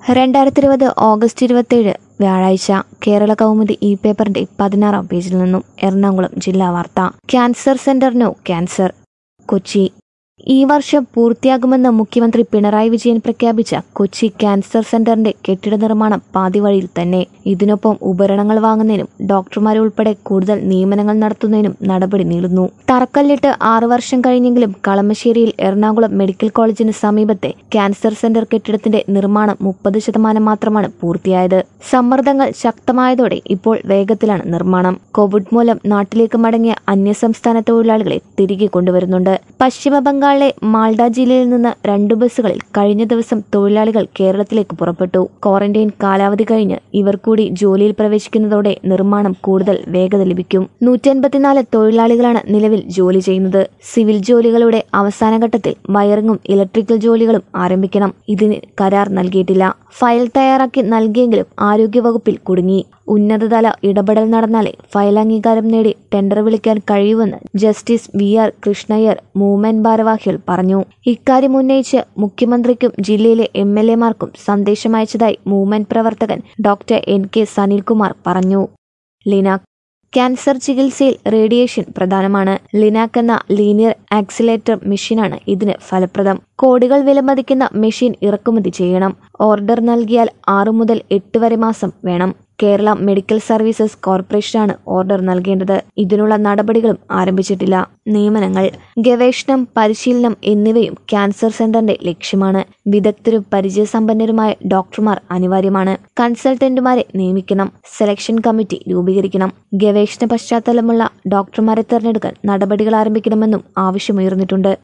രണ്ടായിരത്തി ഇരുപത് ഓഗസ്റ്റ് ഇരുപത്തേഴ് വ്യാഴാഴ്ച കേരള കൗമുദി ഇ പേപ്പറിന്റെ പതിനാറാം പേജിൽ നിന്നും എറണാകുളം ജില്ലാ വാർത്ത ക്യാൻസർ സെന്ററിനോ ക്യാൻസർ കൊച്ചി ഈ വർഷം പൂർത്തിയാകുമെന്ന് മുഖ്യമന്ത്രി പിണറായി വിജയൻ പ്രഖ്യാപിച്ച കൊച്ചി ക്യാൻസർ സെന്ററിന്റെ കെട്ടിട നിർമ്മാണം പാതിവഴിയിൽ തന്നെ ഇതിനൊപ്പം ഉപകരണങ്ങൾ വാങ്ങുന്നതിനും ഡോക്ടർമാരെ ഉൾപ്പെടെ കൂടുതൽ നിയമനങ്ങൾ നടത്തുന്നതിനും നടപടി നീളുന്നു തറക്കല്ലിട്ട് ആറു വർഷം കഴിഞ്ഞെങ്കിലും കളമശ്ശേരിയിൽ എറണാകുളം മെഡിക്കൽ കോളേജിന് സമീപത്തെ ക്യാൻസർ സെന്റർ കെട്ടിടത്തിന്റെ നിർമ്മാണം മുപ്പത് ശതമാനം മാത്രമാണ് പൂർത്തിയായത് സമ്മർദ്ദങ്ങൾ ശക്തമായതോടെ ഇപ്പോൾ വേഗത്തിലാണ് നിർമ്മാണം കോവിഡ് മൂലം നാട്ടിലേക്ക് മടങ്ങിയ അന്യസംസ്ഥാന തൊഴിലാളികളെ തിരികെ കൊണ്ടുവരുന്നുണ്ട് പശ്ചിമ ബംഗാളിലെ മാൾഡ ജില്ലയിൽ നിന്ന് രണ്ടു ബസ്സുകളിൽ കഴിഞ്ഞ ദിവസം തൊഴിലാളികൾ കേരളത്തിലേക്ക് പുറപ്പെട്ടു ക്വാറന്റൈൻ കാലാവധി കഴിഞ്ഞ് ഇവർ കൂടി ജോലിയിൽ പ്രവേശിക്കുന്നതോടെ നിർമ്മാണം കൂടുതൽ വേഗത ലഭിക്കും നൂറ്റൻപത്തിനാല് തൊഴിലാളികളാണ് നിലവിൽ ജോലി ചെയ്യുന്നത് സിവിൽ ജോലികളുടെ അവസാന ഘട്ടത്തിൽ വയറിങ്ങും ഇലക്ട്രിക്കൽ ജോലികളും ആരംഭിക്കണം ഇതിന് കരാർ നൽകിയിട്ടില്ല ഫയൽ തയ്യാറാക്കി നൽകിയെങ്കിലും ആരോഗ്യവകുപ്പിൽ കുടുങ്ങി ഉന്നതതല ഇടപെടൽ നടന്നാലേ ഫയൽ അംഗീകാരം നേടി ടെൻഡർ വിളിക്കാൻ കഴിയുമെന്ന് justice V R Krishnaiyer movement ഭാരവാഹികൾ പറഞ്ഞു ഇക്കാര്യം ഉന്നയിച്ച് മുഖ്യമന്ത്രിക്കും ജില്ലയിലെ എം എൽ എമാർക്കും സന്ദേശം അയച്ചതായി മൂവ്മെന്റ് പ്രവർത്തകൻ ഡോക്ടർ എൻ കെ സനിൽകുമാർ പറഞ്ഞു ലിനാക് ക്യാൻസർ ചികിത്സയിൽ റേഡിയേഷൻ പ്രധാനമാണ് ലിനാക് എന്ന ലീനിയർ ആക്സിലേറ്റർ മെഷീനാണ് ഇതിന് ഫലപ്രദം കോടികൾ വിലമതിക്കുന്ന മെഷീൻ ഇറക്കുമതി ചെയ്യണം ഓർഡർ നൽകിയാൽ ആറു മുതൽ എട്ട് വരെ മാസം വേണം കേരള മെഡിക്കൽ സർവീസസ് കോർപ്പറേഷനാണ് ഓർഡർ നൽകേണ്ടത് ഇതിനുള്ള നടപടികളും ആരംഭിച്ചിട്ടില്ല നിയമനങ്ങൾ ഗവേഷണം പരിശീലനം എന്നിവയും ക്യാൻസർ സെന്ററിന്റെ ലക്ഷ്യമാണ് വിദഗ്ധരും പരിചയസമ്പന്നരുമായ ഡോക്ടർമാർ അനിവാര്യമാണ് കൺസൾട്ടന്റുമാരെ നിയമിക്കണം സെലക്ഷൻ കമ്മിറ്റി രൂപീകരിക്കണം ഗവേഷണ പശ്ചാത്തലമുള്ള ഡോക്ടർമാരെ തെരഞ്ഞെടുക്കാൻ നടപടികൾ ആരംഭിക്കണമെന്നും ആവശ്യമുയർന്നിട്ടുണ്ട്